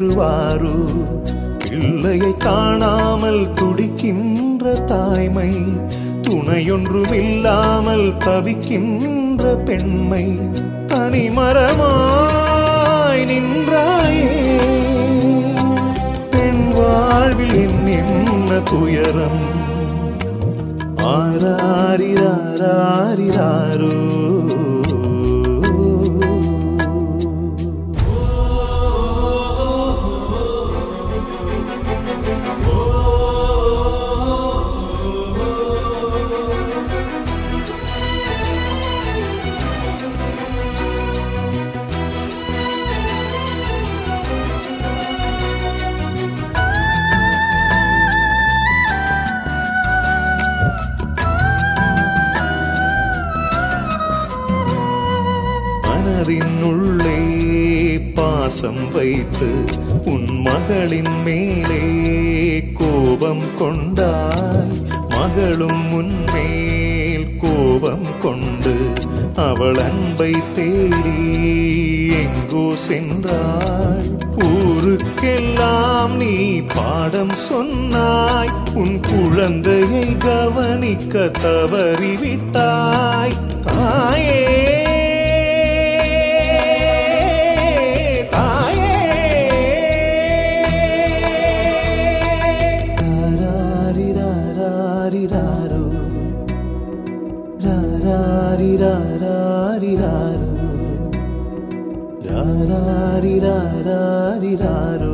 தேற்றுவாரு பிள்ளையை காணாமல் துடிக்கின்ற தாய்மை துணையொன்றுமில்லாமல் தவிக்கின்ற பெண்மை தனிமரமாய் நின்றாயே பெண் வாழ்வில் என் என்ன துயரம் ஆராரிராரிராரோ மனதின் உள்ளே பாசம் வைத்து உன் மகளின் மேலே கோபம் கொண்டாய் மகளும் உன்மேல் கோபம் கொண்டு அவள் அன்பை தேடி எங்கோ சென்றாள் ஊருக்கெல்லாம் நீ பாடம் சொன்னாய் உன் குழந்தையை கவனிக்க தவறிவிட்டாய் தாயே தாயே ராராரிராரிராரோ ராராரிராரிராரோ ராராரிராரிராரோ